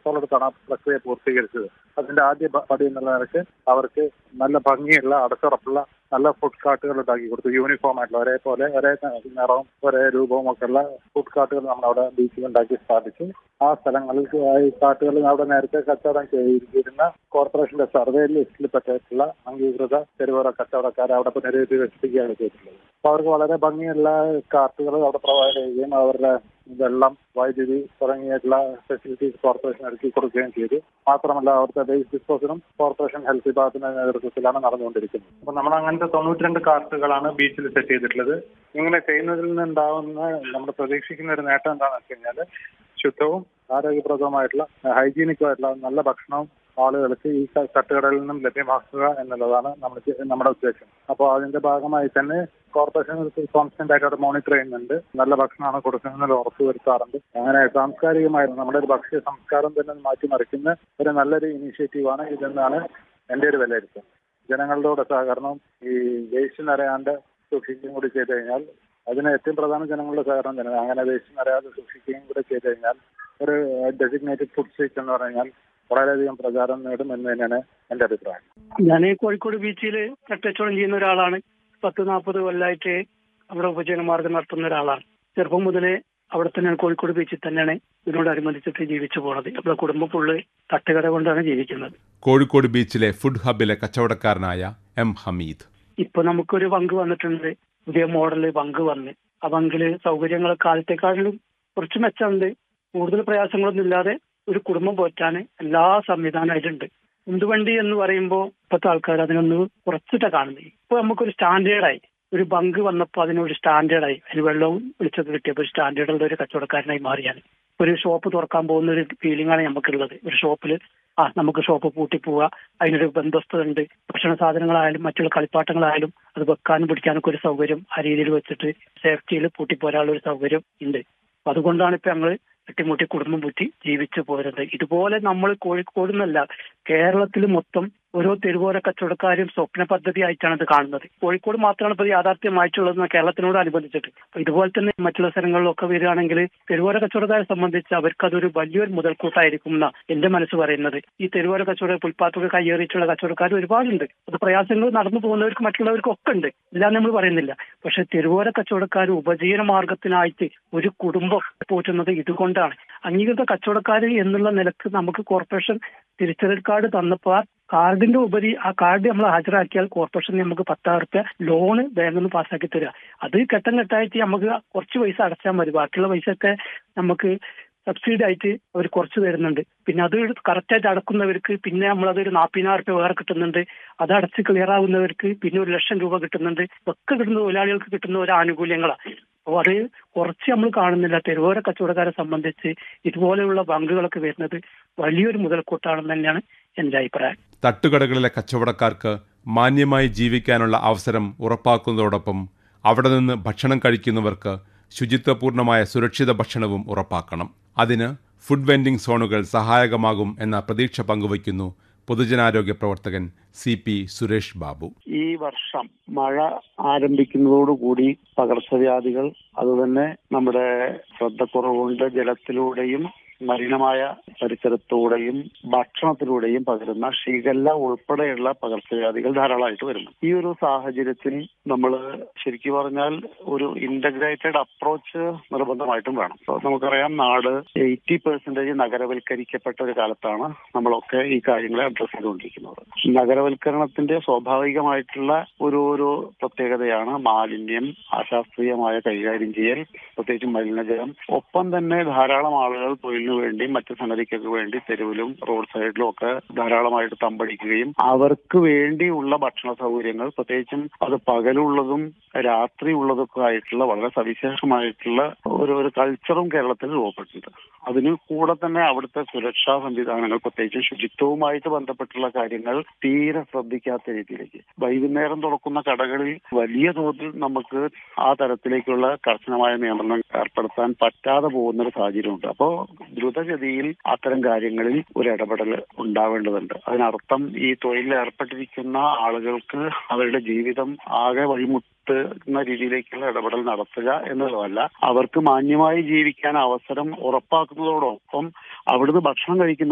മാസത്തോളം എടുത്താണ് ആ പ്രക്രിയ പൂർത്തീകരിച്ചത് അതിന്റെ ആദ്യ പ- പടി എന്നുള്ള നിലയ്ക്ക് അവർക്ക് നല്ല ഭംഗിയുള്ള അടച്ചുറപ്പുള്ള നല്ല ഫുഡ് കാർട്ടുകൾ ഉണ്ടാക്കി കൊടുത്തു യൂണിഫോം ആയിട്ടുള്ള ഒരേപോലെ ഒരേ നിറവും ഒരേ രൂപവും ഒക്കെ ഉള്ള ഫുഡ് കാർട്ടുകൾ നമ്മൾ അവിടെ ബീച്ചിൽ ഉണ്ടാക്കി സ്ഥാപിച്ചു ആ സ്ഥലങ്ങളിൽ ഈ കാർട്ടുകൾ അവിടെ നേരത്തെ കച്ചവടം ചെയ്തിരുന്ന കോർപ്പറേഷന്റെ സർവേ ലിസ്റ്റിൽ പറ്റിയിട്ടുള്ള അംഗീകൃത തെരുവോര കച്ചവടക്കാരെ അവിടെ പുനരുദ്ധരിക്കുകയാണ് ചെയ്തിട്ടുള്ളത് അപ്പൊ അവർക്ക് വളരെ ഭംഗിയുള്ള കാർട്ടുകൾ അവിടെ പ്രൊവൈഡ് ചെയ്യുകയും അവരുടെ വെള്ളം വൈദ്യുതി തുടങ്ങിയിട്ടുള്ള ഫെസിലിറ്റീസ് കോർപ്പറേഷൻ ഒരുക്കി കൊടുക്കുകയും ചെയ്തു മാത്രമല്ല അവിടുത്തെ വേസ്റ്റ് ഡിസ്പോസലും കോർപ്പറേഷൻ ഹെൽത്ത് വിഭാഗത്തിന്റെ നേതൃത്വത്തിലാണ് നടന്നുകൊണ്ടിരിക്കുന്നത് അപ്പൊ നമ്മൾ അങ്ങനത്തെ തൊണ്ണൂറ്റിരണ്ട് കാർട്ടുകളാണ് ബീച്ചിൽ സെറ്റ് ചെയ്തിട്ടുള്ളത് ഇങ്ങനെ ചെയ്യുന്നതിൽ നിന്നുണ്ടാവുന്ന നമ്മൾ പ്രതീക്ഷിക്കുന്ന ഒരു നേട്ടം എന്താണെന്ന് വെച്ച് കഴിഞ്ഞാൽ ശുദ്ധവും ആരോഗ്യപ്രദവുമായിട്ടുള്ള ഹൈജീനിക്കും ആയിട്ടുള്ള നല്ല ഭക്ഷണവും ആളുകൾക്ക് ഈ ക- തട്ടുകടയിൽ നിന്നും ലഭ്യമാക്കുക എന്നുള്ളതാണ് നമ്മൾ ചെ- നമ്മുടെ ഉദ്ദേശം അപ്പോൾ അതിന്റെ ഭാഗമായി തന്നെ കോർപ്പറേഷൻ കോൺസ്റ്റന്റ് ആയിട്ട് അവിടെ മോണിറ്റർ ചെയ്യുന്നുണ്ട് നല്ല ഭക്ഷണമാണ് കൊടുക്കുന്നത് ഉറപ്പ് വരുത്താറുണ്ട് അങ്ങനെ സാംസ്കാരികമായി നമ്മുടെ ഒരു ഭക്ഷ്യ സംസ്കാരം തന്നെ മാറ്റിമറിക്കുന്ന ഒരു നല്ലൊരു ഇനീഷ്യേറ്റീവാണ് ഇതെന്നാണ് എന്റെ ഒരു വിലയിരുത്തൽ ജനങ്ങളുടെ കൂടെ സഹകരണവും ഈ വേസ്റ്റ് നിറയാണ്ട് സൂക്ഷിക്കുകയും കൂടി ചെയ്തു കഴിഞ്ഞാൽ അതിന് ഏറ്റവും പ്രധാനം ജനങ്ങളുടെ സഹകരണം തന്നെ അങ്ങനെ വേസ്റ്റ് നിറയാതെ സൂക്ഷിക്കുകയും കൂടെ ചെയ്തു കഴിഞ്ഞാൽ ഒരു ഡെസിഗ്നേറ്റഡ് ഫുഡ് സ്ട്രീറ്റ് എന്ന് പറഞ്ഞാൽ വളരെയധികം പ്രചാരം നേടും എന്ന് തന്നെയാണ് എന്റെ അഭിപ്രായം ഞാൻ കോഴിക്കോട് ബീച്ചിൽ കട്ടച്ചവടം ചെയ്യുന്ന ഒരാളാണ് പത്ത് നാൽപ്പത് കൊല്ലമായിട്ട് അവിടെ ഉപജീവനമാർഗം നടത്തുന്ന ഒരാളാണ് ചെറുപ്പം മുതലേ അവിടെ തന്നെയാണ് കോഴിക്കോട് ബീച്ചിൽ തന്നെയാണ് ഇതിനോടനുബന്ധിച്ചിട്ട് ജീവിച്ചു പോണത് നമ്മുടെ കുടുംബം ഫുള്ള് തട്ടുകട കൊണ്ടാണ് ജീവിക്കുന്നത് കോഴിക്കോട് ബീച്ചിലെ ഫുഡ് ഹബിലെ കച്ചവടക്കാരനായ എം ഹമീദ് ഇപ്പൊ നമുക്കൊരു പങ്ക് വന്നിട്ടുണ്ട് പുതിയ മോഡല് പങ്ക് വന്ന് ആ പങ്കില് സൗകര്യങ്ങൾ കാലത്തെക്കാളിലും കുറച്ച് മെച്ചമുണ്ട് കൂടുതൽ പ്രയാസങ്ങളൊന്നും ഇല്ലാതെ ഒരു കുടുംബം പോറ്റാൻ എല്ലാ സംവിധാനം അതിലുണ്ട് ഉന്തുവണ്ടി എന്ന് പറയുമ്പോൾ ഇപ്പോഴത്തെ ആൾക്കാർ അതിനൊന്ന് കുറച്ചിട്ടാ കാണുന്നത് ഇപ്പൊ നമുക്കൊരു സ്റ്റാൻഡേർഡായി ഒരു ബങ്ക് വന്നപ്പോൾ അതിനൊരു സ്റ്റാൻഡേർഡായി അതിന് വെള്ളവും വെളിച്ചൊക്കെ കിട്ടിയപ്പോൾ സ്റ്റാൻഡേർഡുള്ള ഒരു കച്ചവടക്കാരനായി മാറിയാണ് ഒരു ഷോപ്പ് തുറക്കാൻ പോകുന്ന ഒരു ഫീലിംഗ് ആണ് നമുക്കുള്ളത് ഒരു ഷോപ്പിൽ ആ നമുക്ക് ഷോപ്പ് പൂട്ടി പോവുക അതിനൊരു ബന്ധസ്ഥത ഉണ്ട് ഭക്ഷണ സാധനങ്ങളായാലും മറ്റുള്ള കളിപ്പാട്ടങ്ങളായാലും അത് വെക്കാനും പിടിക്കാനൊക്കെ ഒരു സൗകര്യം ആ രീതിയിൽ വെച്ചിട്ട് സേഫ്റ്റിയിൽ പൂട്ടിപ്പോരാനുള്ള ഒരു സൗകര്യം ഉണ്ട് അപ്പൊ അതുകൊണ്ടാണ് ഇപ്പൊ ഞങ്ങള് തട്ടിമുട്ടി കുടുംബം പൂറ്റി ജീവിച്ചു പോരുന്നത് ഇതുപോലെ നമ്മൾ കോഴിക്കോട് എന്നല്ല കേരളത്തിൽ മൊത്തം ഓരോ തെരുവോര കച്ചവടക്കാരും സ്വപ്ന പദ്ധതി ആയിട്ടാണ് ഇത് കാണുന്നത് കോഴിക്കോട് മാത്രമാണ് ഇപ്പോൾ യാഥാർത്ഥ്യമായിട്ടുള്ളത് കേരളത്തിനോട് അനുബന്ധിച്ചിട്ട് അപ്പൊ ഇതുപോലെ തന്നെ മറ്റുള്ള സ്ഥലങ്ങളിലൊക്കെ വരികയാണെങ്കിൽ തെരുവോര കച്ചവടക്കാരെ സംബന്ധിച്ച് അവർക്ക് അതൊരു വലിയൊരു മുതൽക്കൂട്ടായിരിക്കും എന്നാ എന്റെ മനസ്സ് പറയുന്നത് ഈ തെരുവോര കച്ചവട പുൽപ്പാത്തൊക്കെ കയ്യേറിയിട്ടുള്ള കച്ചവടക്കാർ ഒരുപാടുണ്ട് അത് പ്രയാസങ്ങൾ നടന്നു പോകുന്നവർക്ക് മറ്റുള്ളവർക്കും ഒക്കെ ഉണ്ട് ഇല്ലാന്ന് നമ്മൾ പറയുന്നില്ല പക്ഷെ തെരുവോര കച്ചവടക്കാർ ഉപജീവന മാർഗത്തിനായിട്ട് ഒരു കുടുംബം പോറ്റുന്നത് ഇതുകൊണ്ടാണ് അംഗീകൃത കച്ചവടക്കാർ എന്നുള്ള നിലക്ക് നമുക്ക് കോർപ്പറേഷൻ തിരിച്ചറിയൽ കാർഡ് തന്നപ്പോൾ ആ കാർഡിന്റെ ഉപരി ആ കാർഡ് നമ്മൾ ഹാജരാക്കിയാൽ കോർപ്പറേഷൻ നമുക്ക് പത്തായിരം റുപ്യ ലോണ് ബാങ്കിൽ നിന്ന് പാസ്സാക്കി തരിക അത് ഘട്ടം ഘട്ടമായിട്ട് നമുക്ക് കുറച്ച് പൈസ അടച്ചാൽ മതി ബാക്കിയുള്ള പൈസ ഒക്കെ നമുക്ക് സബ്സിഡി ആയിട്ട് അവർ കുറച്ച് തരുന്നുണ്ട് പിന്നെ അത് കറക്റ്റായിട്ട് അടക്കുന്നവർക്ക് പിന്നെ നമ്മളതൊരു നാൽപ്പതിനായിരം രൂപ വേറെ കിട്ടുന്നുണ്ട് അത് അടച്ച് ക്ലിയർ ആവുന്നവർക്ക് പിന്നെ ഒരു ലക്ഷം രൂപ കിട്ടുന്നുണ്ട് ഒക്കെ കിട്ടുന്ന തൊഴിലാളികൾക്ക് കിട്ടുന്ന ഒരു ആനുകൂല്യങ്ങളാണ് അപ്പോൾ അത് കുറച്ച് നമ്മൾ കാണുന്നില്ല തെരുവോര കച്ചവടക്കാരെ സംബന്ധിച്ച് ഇതുപോലെയുള്ള ബങ്കുകളൊക്കെ വരുന്നത് വലിയൊരു മുതൽക്കൂട്ടാണെന്ന് തന്നെയാണ് എന്റെ അഭിപ്രായം തട്ടുകടകളിലെ കച്ചവടക്കാർക്ക് മാന്യമായി ജീവിക്കാനുള്ള അവസരം ഉറപ്പാക്കുന്നതോടൊപ്പം അവിടെ നിന്ന് ഭക്ഷണം കഴിക്കുന്നവർക്ക് ശുചിത്വപൂർണമായ സുരക്ഷിത ഭക്ഷണവും ഉറപ്പാക്കണം അതിന് ഫുഡ് വെൻഡിംഗ് സോണുകൾ സഹായകമാകും എന്ന പ്രതീക്ഷ പങ്കുവയ്ക്കുന്നു പൊതുജനാരോഗ്യ പ്രവർത്തകൻ സി പി സുരേഷ് ബാബു ഈ വർഷം മഴ ആരംഭിക്കുന്നതോടുകൂടി പകർച്ചവ്യാധികൾ അതുതന്നെ നമ്മുടെ ശ്രദ്ധക്കുറവുകൊണ്ട് ജലത്തിലൂടെയും മലിനമായ പരിസരത്തൂടെയും ഭക്ഷണത്തിലൂടെയും പകരുന്ന ഷിഗല്ല ഉൾപ്പെടെയുള്ള പകർച്ചവ്യാധികൾ ധാരാളമായിട്ട് വരുന്നു ഈ ഒരു സാഹചര്യത്തിൽ നമ്മൾ ശരിക്കും പറഞ്ഞാൽ ഒരു ഇന്റഗ്രേറ്റഡ് അപ്രോച്ച് നിർബന്ധമായിട്ടും വേണം ഇപ്പൊ നമുക്കറിയാം നാട് എയ്റ്റി പെർസെന്റേജ് നഗരവൽക്കരിക്കപ്പെട്ട ഒരു കാലത്താണ് നമ്മളൊക്കെ ഈ കാര്യങ്ങളെ അഡ്രസ് ചെയ്തുകൊണ്ടിരിക്കുന്നത് നഗരവൽക്കരണത്തിന്റെ സ്വാഭാവികമായിട്ടുള്ള ഒരു ഒരു പ്രത്യേകതയാണ് മാലിന്യം അശാസ്ത്രീയമായ കൈകാര്യം ചെയ്യൽ പ്രത്യേകിച്ച് മലിനജലം ഒപ്പം തന്നെ ധാരാളം ആളുകൾ തൊഴിലിന് വേണ്ടി മറ്റു സംഗതിക്കൊക്കെ വേണ്ടി തെരുവിലും റോഡ് സൈഡിലും ഒക്കെ ധാരാളമായിട്ട് തമ്പടിക്കുകയും അവർക്ക് വേണ്ടിയുള്ള ഭക്ഷണ സൗകര്യങ്ങൾ പ്രത്യേകിച്ചും അത് പകലുള്ളതും രാത്രി ഉള്ളതൊക്കെ ആയിട്ടുള്ള വളരെ സവിശേഷമായിട്ടുള്ള ഒരു ഒരു കൾച്ചറും കേരളത്തിൽ രൂപപ്പെട്ടിട്ടുണ്ട് അതിന് കൂടെ തന്നെ അവിടുത്തെ സുരക്ഷാ സംവിധാനങ്ങൾ പ്രത്യേകിച്ചും ശുചിത്വവുമായിട്ട് ബന്ധപ്പെട്ടുള്ള കാര്യങ്ങൾ തീരെ ശ്രദ്ധിക്കാത്ത രീതിയിലേക്ക് വൈകുന്നേരം തുറക്കുന്ന കടകളിൽ വലിയ തോതിൽ നമുക്ക് ആ തരത്തിലേക്കുള്ള കർശനമായ നിയന്ത്രണം ഏർപ്പെടുത്താൻ പറ്റാതെ പോകുന്ന ഒരു സാഹചര്യമുണ്ട് അപ്പോൾ ദ്രുതഗതിയിൽ അത്തരം കാര്യങ്ങളിൽ ഒരു ഇടപെടൽ ഉണ്ടാവേണ്ടതുണ്ട് അതിനർത്ഥം ഈ തൊഴിലിൽ ഏർപ്പെട്ടിരിക്കുന്ന ആളുകൾക്ക് അവരുടെ ജീവിതം ആകെ വഴിമുട്ട് എന്ന രീതിയിലേക്കുള്ള ഇടപെടൽ നടത്തുക എന്നുള്ളതല്ല അവർക്ക് മാന്യമായി ജീവിക്കാൻ അവസരം ഉറപ്പാക്കുന്നതോടൊപ്പം അവിടുന്ന് ഭക്ഷണം കഴിക്കുന്ന